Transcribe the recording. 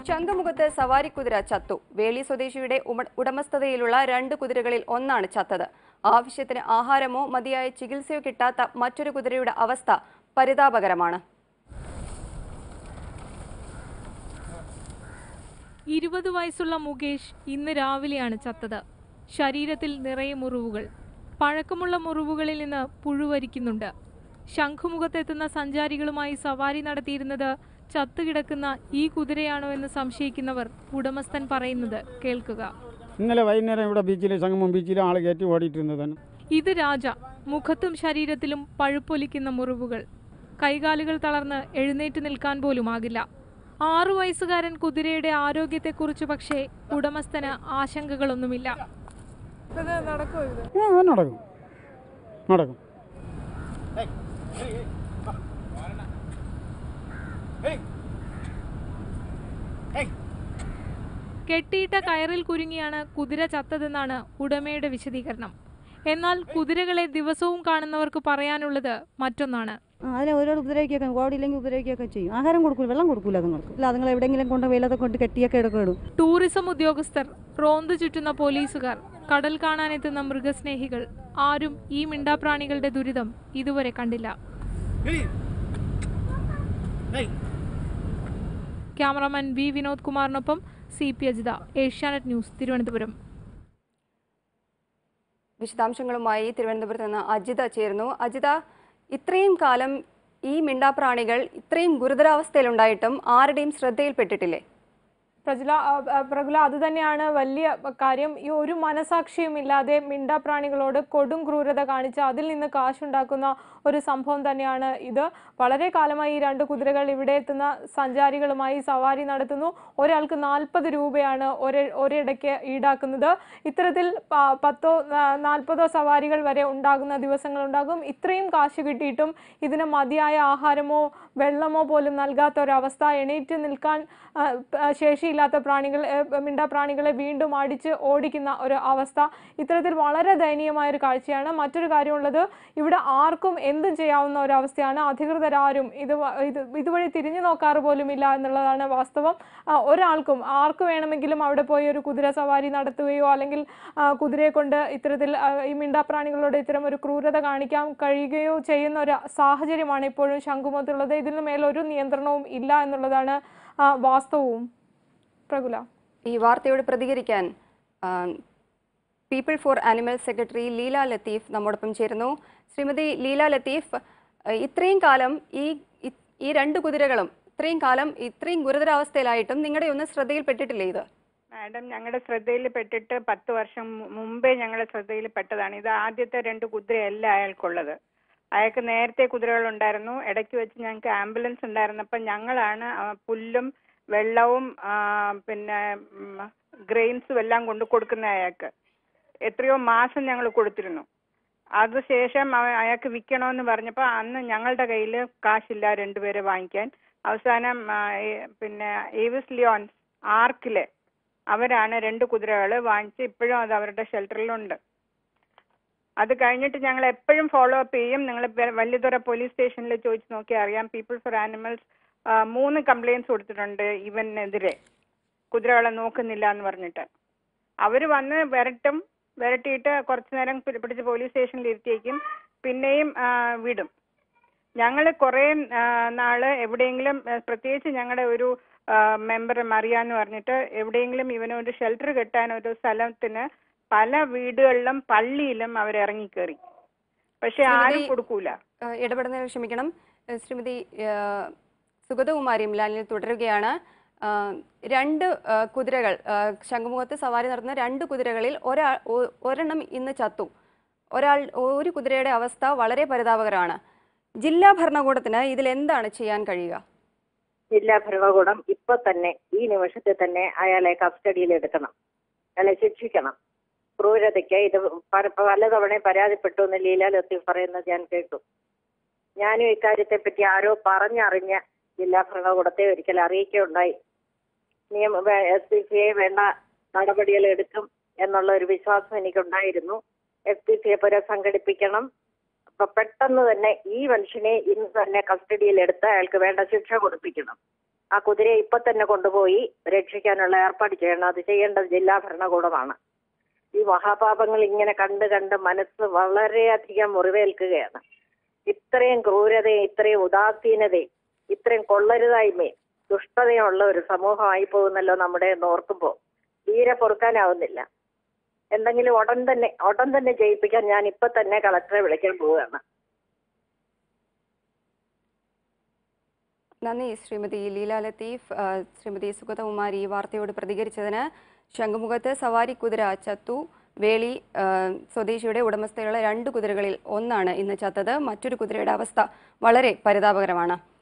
ശംഖുമുഖത്ത് സവാരി കുതിര ചത്തു വേളി സ്വദേശിയുടെ ഉമ- ഉടമസ്ഥതയിലുള്ള രണ്ട് കുതിരകളിൽ ഒന്നാണ് ചത്തത് ആവശ്യത്തിന് ആഹാരമോ മതിയായ ചികിത്സയോ കിട്ടാത്ത മറ്റൊരു കുതിരയുടെ അവസ്ഥ പരിതാപകരമാണ് ഇരുപത് വയസ്സുള്ള മുകേഷ് ഇന്ന് രാവിലെയാണ് ചത്തത് ശരീരത്തിൽ നിറയെ മുറിവുകൾ പഴക്കമുള്ള മുറിവുകളിൽ നിന്ന് പുഴുവരിക്കുന്നുണ്ട് ശംഖുമുഖത്തെത്തുന്ന സഞ്ചാരികളുമായി സവാരി നടത്തിയിരുന്നത് ചത്തുകിടക്കുന്ന ഈ കുതിരയാണോ എന്ന് സംശയിക്കുന്നവർ ഉടമസ്ഥൻ പറയുന്നത് കേൾക്കുക ഇന്നലെ വൈകുന്നേരം ഇവിടെ ബീച്ചിൽ സംഗമം ബീച്ചിൽ ആൾ കയറ്റി ഓടിയിട്ടിരുന്നതാണ് ഇത് രാജ മുഖത്തും ശരീരത്തിലും പഴുപ്പൊലിക്കുന്ന മുറിവുകൾ കൈകാലുകൾ തളർന്ന് എഴുന്നേറ്റ് നിൽക്കാൻ പോലും ആകില്ല ആറു വയസ്സുകാരൻ കുതിരയുടെ ആരോഗ്യത്തെക്കുറിച്ച് പക്ഷേ ഉടമസ്ഥന് ആശങ്കകളൊന്നുമില്ല ആ, അത് നടക്കും നടക്കും കെട്ടിയിട്ട കയറിൽ കുരുങ്ങിയാണ് കുതിര ചത്തതെന്നാണ് ഉടമയുടെ വിശദീകരണം എന്നാൽ കുതിരകളെ ദിവസവും കാണുന്നവർക്ക് പറയാനുള്ളത് മറ്റൊന്നാണ് ആ, അതിനെ ഓരോ ഉപദ്രവിക്കൊക്കെ ഓടിയില്ലെങ്കിൽ ഉപദ്രവിക്കുകയൊക്കെ ചെയ്യും ആഹാരം കൊടുക്കില്ല വെള്ളം കൊടുക്കില്ല അതുങ്ങൾക്ക് ഇല്ല അതുങ്ങൾ എവിടെയെങ്കിലും കൊണ്ട് വെയിലത്തെ കൊണ്ട് കെട്ടിയൊക്കെ എടുക്കും ഇടും ടൂറിസം ഉദ്യോഗസ്ഥർ റോന്തു ചുറ്റുന്ന പോലീസുകാർ കടൽ കാണാനെത്തുന്ന മൃഗസ്നേഹികൾ ആരും ഈ മിണ്ടാപ്രാണികളുടെ ദുരിതം ഇതുവരെ കണ്ടില്ല ക്യാമറാമാൻ വി വിനോദ് കുമാറിനൊപ്പം C P Ajitha Asianet news Thiruvananthapuram വിശദാംശങ്ങളുമായി തിരുവനന്തപുരത്ത് നിന്ന് അജിത ചേരുന്നു അജിത ഇത്രയും കാലം ഈ മിണ്ടാപ്രാണികൾ ഇത്രയും ഗുരുതരാവസ്ഥയിലുണ്ടായിട്ടും ആരുടെയും ശ്രദ്ധയിൽപ്പെട്ടിട്ടില്ലേ പ്രജല പ്രകുല അതുതന്നെയാണ് വലിയ കാര്യം ഈ ഒരു മനസാക്ഷിയും ഇല്ലാതെ മിണ്ടാപ്രാണികളോട് കൊടും ക്രൂരത കാണിച്ച് അതിൽ നിന്ന് കാശുണ്ടാക്കുന്ന ഒരു സംഭവം തന്നെയാണ് ഇത് വളരെ കാലമായി ഈ രണ്ട് കുതിരകൾ ഇവിടെ എത്തുന്ന സഞ്ചാരികളുമായി സവാരി നടത്തുന്നു ഒരാൾക്ക് നാൽപ്പത് രൂപയാണ് ഒരു ഒരിടയ്ക്ക് ഈടാക്കുന്നത് ഇത്തരത്തിൽ പ- പത്തോ നാ- നാൽപ്പതോ സവാരികൾ വരെ ഉണ്ടാകുന്ന ദിവസങ്ങളുണ്ടാകും ഇത്രയും കാശ് കിട്ടിയിട്ടും ഇതിന് മതിയായ ആഹാരമോ വെള്ളമോ പോലും നൽകാത്ത ഒരവസ്ഥ എണീറ്റ് നിൽക്കാൻ ആ, പ- ശേഷിയില്ലാത്ത പ്രാണികൾ ഏ, മിണ്ടാപ്രാണികളെ വീണ്ടും അടിച്ച് ഓടിക്കുന്ന ഒരു അവസ്ഥ ഇത്തരത്തിൽ വളരെ ദയനീയമായ ഒരു കാഴ്ചയാണ് മറ്റൊരു കാര്യമുള്ളത് ഇവിടെ ആർക്കും എന്തും ചെയ്യാവുന്ന ഒരു അവസ്ഥയാണ് അധികൃതരാരും ഇത് വ- ഇത് ഇതുവഴി തിരിഞ്ഞു നോക്കാറ് പോലും ഇല്ല എന്നുള്ളതാണ് വാസ്തവം ആ, ഒരാൾക്കും ആർക്ക് വേണമെങ്കിലും അവിടെ പോയി ഒരു കുതിര സവാരി നടത്തുകയോ അല്ലെങ്കിൽ ആ, കുതിരയെ കൊണ്ട് ഇത്തരത്തിൽ ആ, ഈ മിണ്ടാപ്രാണികളോട് ഇത്തരം ഒരു ക്രൂരത കാണിക്കാൻ കഴിയുകയോ ചെയ്യുന്ന ഒരു സാഹചര്യമാണ് ഇപ്പോഴും ശംഖുമുഖത്തുള്ളത് ഇതിന് മേലൊരു നിയന്ത്രണവും ഇല്ല എന്നുള്ളതാണ് ആ, വാസ്തവവും പ്രകുല ഈ വാർത്തയോട് പ്രതികരിക്കാൻ ആ, people for animal secretary Leela Latheef നമ്മോടൊപ്പം ചേരുന്നു ശ്രീമതി ലീല ലത്തീഫ് ആ, ഇത്രയും കാലം ഈ ഇ- ഈ രണ്ട് കുതിരകളും ഇത്രയും കാലം ഇത്രയും ഗുരുതരാവസ്ഥയിലായിട്ടും നിങ്ങളുടെ ഒന്നും ശ്രദ്ധയിൽപ്പെട്ടിട്ടില്ലേ ഇത് മാഡം ഞങ്ങളുടെ ശ്രദ്ധയിൽ പെട്ടിട്ട് പത്ത് വർഷം മു- മുമ്പേ ഞങ്ങളുടെ ശ്രദ്ധയിൽ പെട്ടതാണ് ഇത് ആദ്യത്തെ രണ്ട് കുതിരയല്ല അയാൾക്കുള്ളത് അയാൾക്ക് നേരത്തെ കുതിരകളുണ്ടായിരുന്നു ഇടയ്ക്ക് വെച്ച് ഞങ്ങൾക്ക് ആംബുലൻസ് ഉണ്ടായിരുന്നപ്പോൾ ഞങ്ങളാണ് ആ, പുല്ലും വെള്ളവും ആ, പിന്നെ ഗ്രെയിൻസും എല്ലാം കൊണ്ട് കൊടുക്കുന്ന അയാൾക്ക് എത്രയോ മാസം ഞങ്ങൾ കൊടുത്തിരുന്നു അതിനുശേഷം അവ- അയാൾക്ക് വിൽക്കണമെന്ന് പറഞ്ഞപ്പോൾ അന്ന് ഞങ്ങളുടെ കയ്യിൽ കാശില്ല രണ്ടുപേരെ വാങ്ങിക്കാൻ അവസാനം ആ, ഏ- പിന്നെ ഏവിസ് ലിയോൺസ് ആർക്കിലെ അവരാണ് രണ്ട് കുതിരകൾ വാങ്ങിച്ച് ഇപ്പോഴും അത് അവരുടെ ഷെൽട്ടറിലുണ്ട് അത് കഴിഞ്ഞിട്ട് ഞങ്ങൾ എപ്പോഴും ഫോളോ അപ്പ് ചെയ്യും നിങ്ങൾ വലിയതുറ പോലീസ് സ്റ്റേഷനിൽ ചോദിച്ച് നോക്കിയാൽ അറിയാം പീപ്പിൾ ഫോർ ആനിമൽസ് മൂന്ന് കംപ്ലയിൻസ് കൊടുത്തിട്ടുണ്ട് ഇവനെതിരെ കുതിരകളെ നോക്കുന്നില്ല എന്ന് പറഞ്ഞിട്ട് അവർ വന്ന് വിരട്ടും വിരട്ടിയിട്ട് കുറച്ചു നേരം പി- പിടിച്ച് പോലീസ് സ്റ്റേഷനിൽ ഇരുത്തിയേക്കും പിന്നെയും ആ, വിടും ഞങ്ങൾ കുറേ ആ, നാള് എവിടെയെങ്കിലും ആ, പ്രത്യേകിച്ച് ഞങ്ങളുടെ ഒരു മെമ്പർ മറിയ എന്ന് പറഞ്ഞിട്ട് എവിടെയെങ്കിലും ഇവനൊരു ഷെൽട്ടർ കെട്ടാൻ ഒരു സ്ഥലത്തിന് പല വീടുകളിലും പള്ളിയിലും അവർ ഇറങ്ങിക്കേറി പക്ഷെ ആരും ശ്രീമതി- കൊടുക്കൂല ആ, ഇടപെടുന്നതിന് ക്ഷമിക്കണം ആ, ശ്രീമതി ആ, സുഗതകുമാരിയും ലൈനിൽ തുടരുകയാണ് ആ, രണ്ട് ആ, കുതിരകൾ ആ, ശംഖുമുഖത്ത് സവാരി നടത്തുന്ന രണ്ട് കുതിരകളിൽ ഒരാൾ ഒ- ഒരെണ്ണം ഇന്ന് ചത്തു ഒരാൾ ഒരു കുതിരയുടെ അവസ്ഥ വളരെ പരിതാപകരമാണ് ജില്ലാ ഭരണകൂടത്തിന് ഇതിൽ എന്താണ് ചെയ്യാൻ കഴിയുക ജില്ലാ ഭരണകൂടം ഇപ്പൊ തന്നെ ഈ നിമിഷത്തിൽ തന്നെ അയാളെ കസ്റ്റഡിയിൽ എടുക്കണം അയാളെ ശിക്ഷിക്കണം ക്രൂരതയ്ക്ക് ഇത് പല- പലതവണ പരാതിപ്പെട്ടു എന്ന് ലീല ലത്തീഫ് പറയുന്നത് ഞാൻ കേട്ടു ഞാനും ഇക്കാര്യത്തെ പറ്റി ആരോ പറഞ്ഞറിഞ്ഞ ജില്ലാ ഭരണകൂടത്തെ ഒരിക്കൽ അറിയിക്കുകയുണ്ടായി നിയമ എസ് പി സിയെ വേണ്ട നടപടികൾ എടുക്കും എന്നുള്ള ഒരു വിശ്വാസം എനിക്കുണ്ടായിരുന്നു എസ് പി സിയെ പുനഃസംഘടിപ്പിക്കണം അപ്പൊ പെട്ടെന്ന് തന്നെ ഈ മനുഷ്യനെ ഇന്ന് തന്നെ കസ്റ്റഡിയിൽ എടുത്ത് അയാൾക്ക് വേണ്ട ശിക്ഷ കൊടുപ്പിക്കണം ആ കുതിരയെ ഇപ്പൊ തന്നെ കൊണ്ടുപോയി രക്ഷിക്കാനുള്ള ഏർപ്പാട് ചെയ്യണം അത് ചെയ്യേണ്ടത് ജില്ലാ ഭരണകൂടമാണ് ഈ മഹാപാപങ്ങൾ ഇങ്ങനെ കണ്ട് കണ്ട് മനസ്സ് വളരെയധികം മുറിവേൽക്കുകയാണ് ഇത്രയും ക്രൂരതയും ഇത്രയും ഉദാസീനതയും ഇത്രയും കൊള്ളരുതായ്മയും ദുഷ്ടതയുള്ള ഒരു സമൂഹമായി പോകുന്നല്ലോ നമ്മുടെ എന്ന് ഓർക്കുമ്പോൾ തീരെ പൊറുക്കാനാവുന്നില്ല എന്തെങ്കിലും ഉടൻ തന്നെ ഉടൻ തന്നെ ജയിപ്പിക്കാൻ ഞാൻ ഇപ്പൊ തന്നെ കളക്ടറെ വിളിക്കാൻ പോവുകയാണ് നന്ദി ശ്രീമതി ലീല ലത്തീഫ് ആ, ശ്രീമതി സുഗതകുമാരി ഈ വാർത്തയോട് പ്രതികരിച്ചതിന് ശംഖുമുഖത്ത് സവാരി കുതിര ചത്തു വേളി ആ, സ്വദേശിയുടെ ഉടമസ്ഥയുള്ള രണ്ട് കുതിരകളിൽ ഒന്നാണ് ഇന്ന് ചത്തത് മറ്റൊരു കുതിരയുടെ അവസ്ഥ വളരെ പരിതാപകരമാണ്